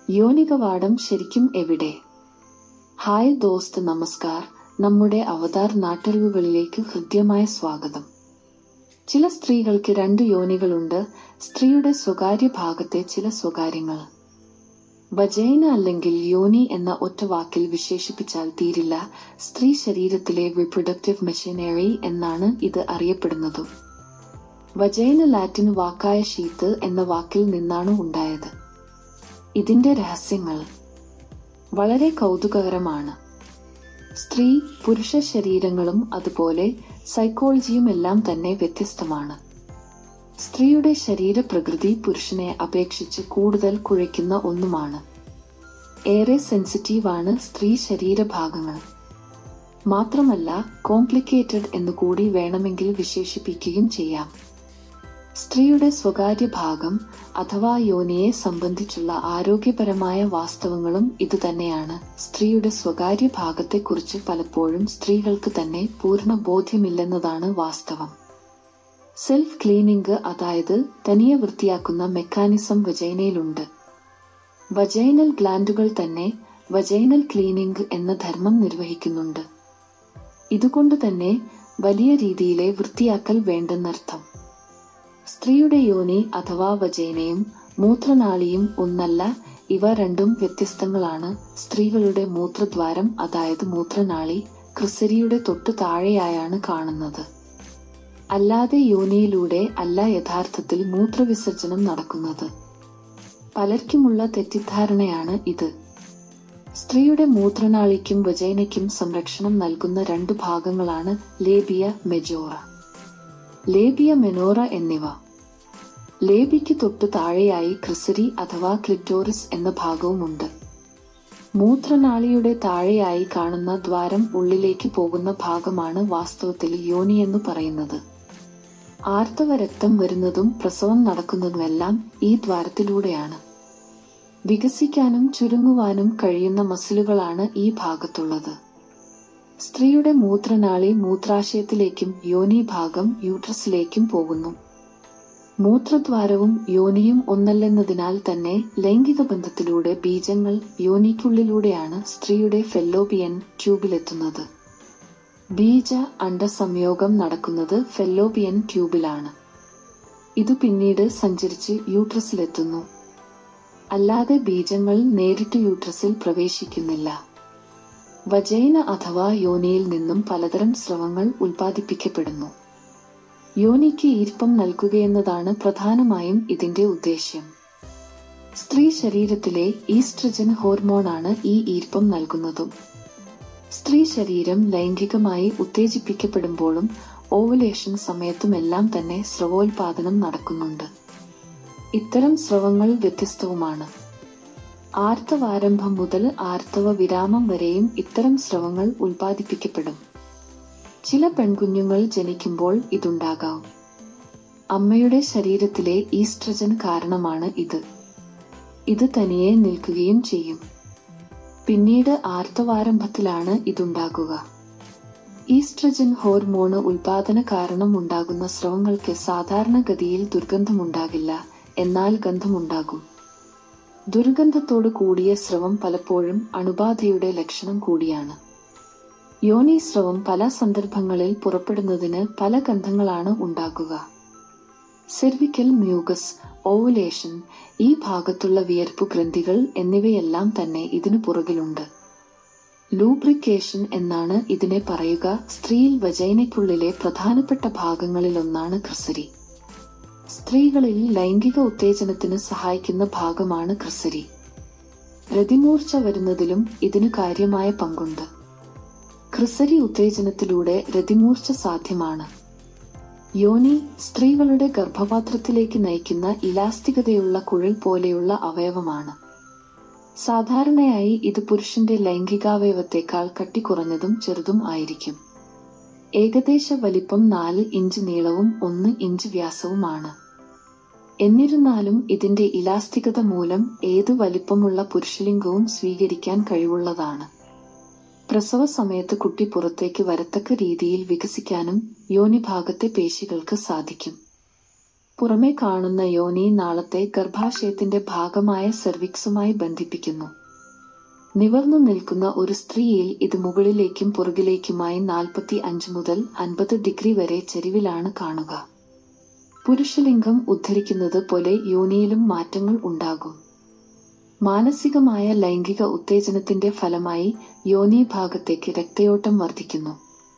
യോനികവാടം ശരിക്കും എവിടെ ഹായ് ദോസ്ത് നമസ്കാർ നമ്മുടെ അവതാർ നാട്ടറിവുകളിലേക്ക് ഹൃദ്യമായ സ്വാഗതം ചില സ്ത്രീകൾക്ക് രണ്ട് യോനികളുണ്ട് സ്ത്രീയുടെ സ്വകാര്യ ഭാഗത്തെ ചില സ്വകാര്യങ്ങൾ വജൈന അല്ലെങ്കിൽ യോനി എന്ന ഒറ്റ വാക്കിൽ വിശേഷിപ്പിച്ചാൽ തീരില്ല സ്ത്രീ ശരീരത്തിലെ റിപ്രൊഡക്റ്റീവ് മെഷീനറി എന്നാണ് ഇത് അറിയപ്പെടുന്നതും വജൈന ലാറ്റിൻ വാക്കായ ഷീത്ത് എന്ന വാക്കിൽ നിന്നാണ് ഉണ്ടായത് ഇതിന്റെ രഹസ്യങ്ങൾ വളരെ കൗതുകകരമാണ് സ്ത്രീ പുരുഷ ശരീരങ്ങളും അതുപോലെ സൈക്കോളജിയും എല്ലാം തന്നെ വ്യത്യസ്തമാണ് സ്ത്രീയുടെ ശരീരപ്രകൃതി പുരുഷനെ അപേക്ഷിച്ച് കൂടുതൽ കുഴയ്ക്കുന്ന ഒന്നുമാണ് ഏറെ സെൻസിറ്റീവാണ് സ്ത്രീ ശരീരഭാഗങ്ങൾ മാത്രമല്ല കോംപ്ലിക്കേറ്റഡ് എന്നുകൂടി വേണമെങ്കിൽ വിശേഷിപ്പിക്കുകയും ചെയ്യാം സ്ത്രീയുടെ സ്വകാര്യ ഭാഗം അഥവാ യോനിയെ സംബന്ധിച്ചുള്ള ആരോഗ്യപരമായ വാസ്തവങ്ങളും ഇതുതന്നെയാണ് സ്ത്രീയുടെ സ്വകാര്യ ഭാഗത്തെക്കുറിച്ച് പലപ്പോഴും സ്ത്രീകൾക്ക് തന്നെ പൂർണ്ണ ബോധ്യമില്ലെന്നതാണ് വാസ്തവം സെൽഫ് ക്ലീനിംഗ് അതായത് തനിയെ വൃത്തിയാക്കുന്ന മെക്കാനിസം വജൈനയിലുണ്ട് വജൈനൽ ഗ്ലാൻഡുകൾ തന്നെ വജൈനൽ ക്ലീനിംഗ് എന്ന ധർമ്മം നിർവഹിക്കുന്നുണ്ട് ഇതുകൊണ്ട് തന്നെ വലിയ രീതിയിലെ വൃത്തിയാക്കൽ വേണ്ടെന്നർത്ഥം സ്ത്രീയുടെ യോനി അഥവാ വജൈനയും മൂത്രനാളിയും ഒന്നല്ല ഇവ രണ്ടും വ്യത്യസ്തങ്ങളാണ് സ്ത്രീകളുടെ മൂത്രദ്വാരം അതായത് മൂത്രനാളി ക്രിസരിയുടെ തൊട്ടു താഴെയായാണ് കാണുന്നത് അല്ലാതെ യോനിയിലൂടെ അല്ല യഥാർത്ഥത്തിൽ മൂത്രവിസർജനം നടക്കുന്നത് പലർക്കുമുള്ള തെറ്റിദ്ധാരണയാണ് ഇത് സ്ത്രീയുടെ മൂത്രനാളിക്കും വജൈനയ്ക്കും സംരക്ഷണം നൽകുന്ന രണ്ടു ഭാഗങ്ങളാണ് ലേബിയ മെജോറ ലേബിയ മെനോറ എന്നിവ ലേബിക്ക് തൊട്ടു താഴെയായി ക്രിസരി അഥവാ ക്ലിറ്റോറിസ് എന്ന ഭാഗവുമുണ്ട് മൂത്രനാളിയുടെ താഴെയായി കാണുന്ന ദ്വാരം ഉള്ളിലേക്ക് പോകുന്ന ഭാഗമാണ് വാസ്തവത്തിൽ യോനി എന്ന് പറയുന്നത് ആർത്തവ രക്തം വരുന്നതും പ്രസവം നടക്കുന്നതുമെല്ലാം ഈ ദ്വാരത്തിലൂടെയാണ് വികസിക്കാനും ചുരുങ്ങുവാനും കഴിയുന്ന മസിലുകളാണ് ഈ ഭാഗത്തുള്ളത് സ്ത്രീയുടെ മൂത്രനാളി മൂത്രാശയത്തിലേക്കും യോനി ഭാഗം യൂട്രസിലേക്കും പോകുന്നു മൂത്രദ്വാരവും യോനിയും ഒന്നല്ലെന്നതിനാൽ തന്നെ ലൈംഗിക ബന്ധത്തിലൂടെ ബീജങ്ങൾ യോനിക്കുള്ളിലൂടെയാണ് സ്ത്രീയുടെ ഫെല്ലോബിയൻ ട്യൂബിലെത്തുന്നത് ബീജ അണ്ടസംയോഗം നടക്കുന്നത് ഫെല്ലോബിയൻ ട്യൂബിലാണ് ഇത് പിന്നീട് സഞ്ചരിച്ച് യൂട്രസിലെത്തുന്നു അല്ലാതെ ബീജങ്ങൾ നേരിട്ട് യൂട്രസിൽ പ്രവേശിക്കുന്നില്ല വജൈന അഥവാ യോനിയിൽ നിന്നും പലതരം സ്രവങ്ങൾ ഉൽപ്പാദിപ്പിക്കപ്പെടുന്നു യോനിക്ക് ഈർപ്പം നൽകുകയെന്നതാണ് പ്രധാനമായും ഇതിന്റെ ഉദ്ദേശ്യം സ്ത്രീ ശരീരത്തിലെ ഈസ്ട്രജൻ ഹോർമോണാണ് ഈ ഈർപ്പം നൽകുന്നതും സ്ത്രീ ശരീരം ലൈംഗികമായി ഉത്തേജിപ്പിക്കപ്പെടുമ്പോഴും ഓവുലേഷൻ സമയത്തുമെല്ലാം തന്നെ സ്രവോൽപാദനം നടക്കുന്നുണ്ട് ഇത്തരം സ്രവങ്ങൾ വ്യത്യസ്തവുമാണ് ആർത്തവാരംഭം മുതൽ ആർത്തവ വിരാമം വരെയും ഇത്തരം സ്രവങ്ങൾ ഉൽപ്പാദിപ്പിക്കപ്പെടും ചില പെൺകുഞ്ഞുങ്ങൾ ജനിക്കുമ്പോൾ ഇതുണ്ടാകാം അമ്മയുടെ ശരീരത്തിലെ ഈസ്ട്രജൻ കാരണമാണ് ഇത് ഇത് തനിയെ നിൽക്കുകയും ചെയ്യും പിന്നീട് ആർത്തവാരംഭത്തിലാണ് ഇതുണ്ടാകുക ഈസ്ട്രജൻ ഹോർമോണ് ഉൽപാദന കാരണം ഉണ്ടാകുന്ന സ്രവങ്ങൾക്ക് സാധാരണഗതിയിൽ ദുർഗന്ധമുണ്ടാകില്ല എന്നാൽ ഗന്ധമുണ്ടാകും ദുർഗന്ധത്തോട് കൂടിയ സ്രവം പലപ്പോഴും അണുബാധയുടെ ലക്ഷണം കൂടിയാണ് യോനി സ്രവം പല സന്ദർഭങ്ങളിൽ പുറപ്പെടുന്നതിന് പല ഗന്ധങ്ങളാണ് ഉണ്ടാക്കുക സെർവിക്കൽ മ്യൂഗസ് ഓവുലേഷൻ ഈ ഭാഗത്തുള്ള വിയർപ്പു ഗ്രന്ഥികൾ എന്നിവയെല്ലാം തന്നെ ഇതിനു പുറകിലുണ്ട് ലൂബ്രിക്കേഷൻ എന്നാണ് ഇതിനെ പറയുക സ്ത്രീയിൽ വജൈനയ്ക്കുള്ളിലെ പ്രധാനപ്പെട്ട ഭാഗങ്ങളിലൊന്നാണ് ക്രിസരി സ്ത്രീകളിൽ ലൈംഗിക ഉത്തേജനത്തിന് സഹായിക്കുന്ന ഭാഗമാണ് ക്രിസരി രതിമൂർച്ച വരുന്നതിലും ഇതിന് കാര്യമായ പങ്കുണ്ട് ക്രിസരി ഉത്തേജനത്തിലൂടെ രതിമൂർച്ച സാധ്യമാണ് യോനി സ്ത്രീകളുടെ ഗർഭപാത്രത്തിലേക്ക് നയിക്കുന്ന ഇലാസ്തികതയുള്ള കുഴൽ പോലെയുള്ള അവയവമാണ് സാധാരണയായി ഇത് പുരുഷന്റെ ലൈംഗികാവയവത്തെക്കാൾ കട്ടിക്കുറഞ്ഞതും ചെറുതും ആയിരിക്കും ഏകദേശ വലിപ്പം നാല് ഇഞ്ച് നീളവും ഒന്ന് ഇഞ്ച് വ്യാസവുമാണ് എന്നിരുന്നാലും ഇതിന്റെ ഇലാസ്തികത മൂലം ഏതു വലിപ്പമുള്ള പുരുഷലിംഗവും സ്വീകരിക്കാൻ കഴിവുള്ളതാണ് പ്രസവ സമയത്ത് കുട്ടി പുറത്തേക്ക് വരത്തക്ക രീതിയിൽ വികസിക്കാനും യോനിഭാഗത്തെ പേശികൾക്ക് സാധിക്കും പുറമെ കാണുന്ന യോനി നാളത്തെ ഗർഭാശയത്തിന്റെ ഭാഗമായ സെർവിക്സുമായി ബന്ധിപ്പിക്കുന്നു നിവർന്നു നിൽക്കുന്ന ഒരു സ്ത്രീയിൽ ഇത് മുകളിലേക്കും പുറകിലേക്കുമായി നാൽപ്പത്തി അഞ്ച് മുതൽ അൻപത് ഡിഗ്രി വരെ ചെരിവിലാണ് കാണുക പുരുഷലിംഗം ഉദ്ധരിക്കുന്നത് പോലെ യോനിയിലും മാറ്റങ്ങൾ ഉണ്ടാകും മാനസികമായ ലൈംഗിക ഉത്തേജനത്തിന്റെ ഫലമായി യോനി ഭാഗത്തേക്ക് രക്തയോട്ടം വർദ്ധിക്കുന്നു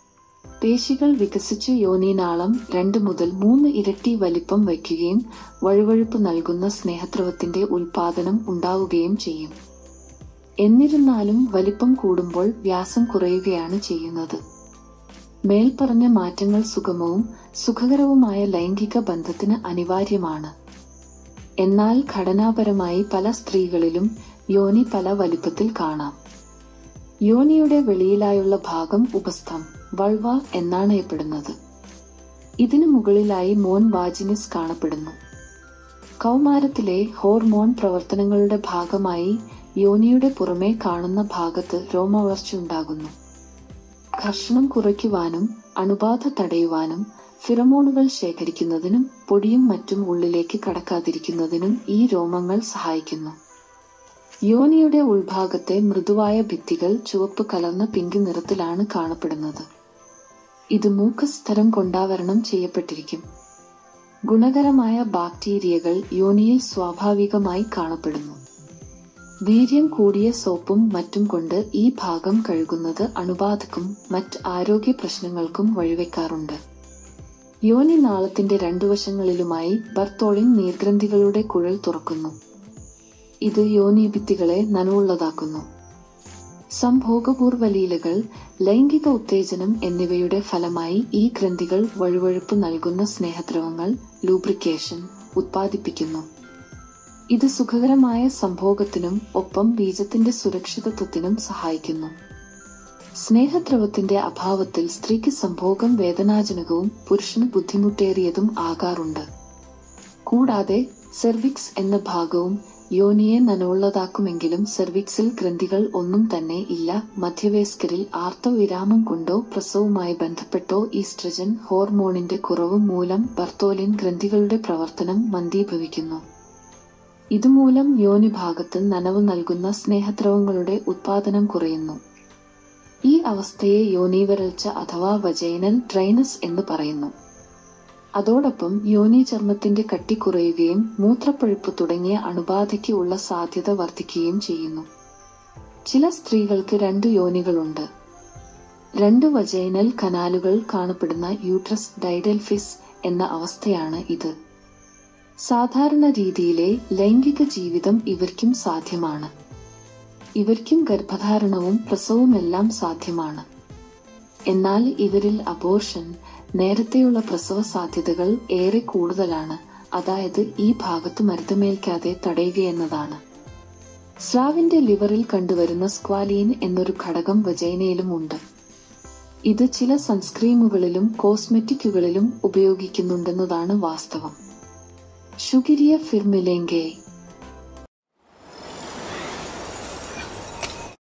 പേശികൾ വികസിച്ച് യോനീനാളം രണ്ട് മുതൽ മൂന്ന് ഇരട്ടി വലിപ്പം വയ്ക്കുകയും വഴുവഴുപ്പ് നൽകുന്ന സ്നേഹദ്രവത്തിന്റെ ഉൽപാദനം ഉണ്ടാവുകയും ചെയ്യും എന്നിരുന്നാലും വലിപ്പം കൂടുമ്പോൾ വ്യാസം കുറയുകയാണ് ചെയ്യുന്നത് മേൽപ്പറഞ്ഞ മാറ്റങ്ങൾ സുഗമവും സുഖകരവുമായ ലൈംഗിക ബന്ധത്തിന് അനിവാര്യമാണ് എന്നാൽ ഘടനാപരമായി പല സ്ത്രീകളിലും യോനി പല വലിപ്പത്തിൽ കാണാം യോനിയുടെ വെളിയിലായുള്ള ഭാഗം ഉപസ്ഥം വൾവ എന്നാണയപ്പെടുന്നത് ഇതിനു മുകളിലായി മോൻ വാജിനിസ് കാണപ്പെടുന്നു കൗമാരത്തിലെ ഹോർമോൺ പ്രവർത്തനങ്ങളുടെ ഭാഗമായി യോനിയുടെ പുറമേ കാണുന്ന ഭാഗത്ത് രോമവളർച്ചയുണ്ടാകുന്നു ഘർഷണം കുറയ്ക്കുവാനും അണുബാധ തടയുവാനും ഫിറമോണുകൾ ശേഖരിക്കുന്നതിനും പൊടിയും മറ്റും ഉള്ളിലേക്ക് കടക്കാതിരിക്കുന്നതിനും ഈ രോമങ്ങൾ സഹായിക്കുന്നു യോനിയുടെ ഉൾഭാഗത്തെ മൃദുവായ ഭിത്തികൾ ചുവപ്പ് കലർന്ന പിങ്ക് നിറത്തിലാണ് കാണപ്പെടുന്നത് ഇത് മൂക്കസ് തരം കൊണ്ടാവരണം ചെയ്യപ്പെട്ടിരിക്കും ഗുണകരമായ ബാക്ടീരിയകൾ യോനിയിൽ സ്വാഭാവികമായി കാണപ്പെടുന്നു വീര്യം കൂടിയ സോപ്പും മറ്റും കൊണ്ട് ഈ ഭാഗം കഴുകുന്നത് അണുബാധക്കും മറ്റ് ആരോഗ്യ പ്രശ്നങ്ങൾക്കും വഴിവെക്കാറുണ്ട് യോനി നാളത്തിന്റെ രണ്ടു വശങ്ങളിലുമായി ബർത്തോളിൻ നീർഗ്രന്ഥികളുടെ കുഴൽ തുറക്കുന്നു ഇത് യോനിഭിത്തികളെ നനവുള്ളതാക്കുന്നു സംഭോഗപൂർവ്വ ലീലകൾ ലൈംഗിക ഉത്തേജനം എന്നിവയുടെ ഫലമായി ഈ ഗ്രന്ഥികൾ വഴുവഴുപ്പ് നൽകുന്ന സ്നേഹദ്രവങ്ങൾ ലൂബ്രിക്കേഷൻ ഉത്പാദിപ്പിക്കുന്നു ഇത് സുഖകരമായ സംഭോഗത്തിനും ഒപ്പം ബീജത്തിന്റെ സുരക്ഷിതത്വത്തിനും സഹായിക്കുന്നു സ്നേഹദ്രവത്തിന്റെ അഭാവത്തിൽ സ്ത്രീക്ക് സംഭോഗം വേദനാജനകവും പുരുഷന് ബുദ്ധിമുട്ടേറിയതും ആകാറുണ്ട് കൂടാതെ സെർവിക്സ് എന്ന ഭാഗവും യോനിയെ നനവുള്ളതാക്കുമെങ്കിലും സെർവിക്സിൽ ഗ്രന്ഥികൾ ഒന്നും തന്നെ ഇല്ല മധ്യവയസ്കരിൽ ആർത്തവിരാമം കൊണ്ടോ പ്രസവവുമായി ബന്ധപ്പെട്ടോ ഈസ്ട്രജൻ ഹോർമോണിന്റെ കുറവ് മൂലം ബർത്തോലിൻ ഗ്രന്ഥികളുടെ പ്രവർത്തനം മന്ദീഭവിക്കുന്നു ഇതുമൂലം യോനി ഭാഗത്ത് നനവ് നൽകുന്ന സ്നേഹദ്രവങ്ങളുടെ ഉത്പാദനം കുറയുന്നു ഈ അവസ്ഥയെ യോനിവരൾച്ച അഥവാ വജൈനൽ ഡ്രൈനസ് എന്ന് പറയുന്നു അതോടൊപ്പം യോനി ചർമ്മത്തിന്റെ കട്ടി കുറയുകയും മൂത്രപ്പഴുപ്പ് തുടങ്ങിയ അണുബാധയ്ക്ക് ഉള്ള സാധ്യത വർദ്ധിക്കുകയും ചെയ്യുന്നു ചില സ്ത്രീകൾക്ക് രണ്ട് യോനികളുണ്ട് രണ്ട് വജൈനൽ കനാലുകൾ കാണപ്പെടുന്ന യൂട്രസ് ഡൈഡൽഫിസ് എന്ന അവസ്ഥയാണ് ഇത് സാധാരണ രീതിയിലെ ലൈംഗിക ജീവിതം ഇവർക്കും സാധ്യമാണ് ഇവർക്കും ഗർഭധാരണവും പ്രസവവുമെല്ലാം സാധ്യമാണ് എന്നാൽ ഇവരിൽ അബോർഷൻ നേരത്തെയുള്ള പ്രസവ സാധ്യതകൾ ഏറെ കൂടുതലാണ് അതായത് ഈ ഭാഗത്ത് മരുതമേൽക്കാതെ തടയുകയെന്നതാണ് സ്രാവിന്റെ ലിവറിൽ കണ്ടുവരുന്ന സ്ക്വാലീൻ എന്നൊരു ഘടകം വജൈനയിലും ഉണ്ട് ഇത് ചില സൺസ്ക്രീമുകളിലും കോസ്മെറ്റിക്കുകളിലും ഉപയോഗിക്കുന്നുണ്ടെന്നതാണ് വാസ്തവം ഷുഗിരിയ ഫിർമിലെങ്കെ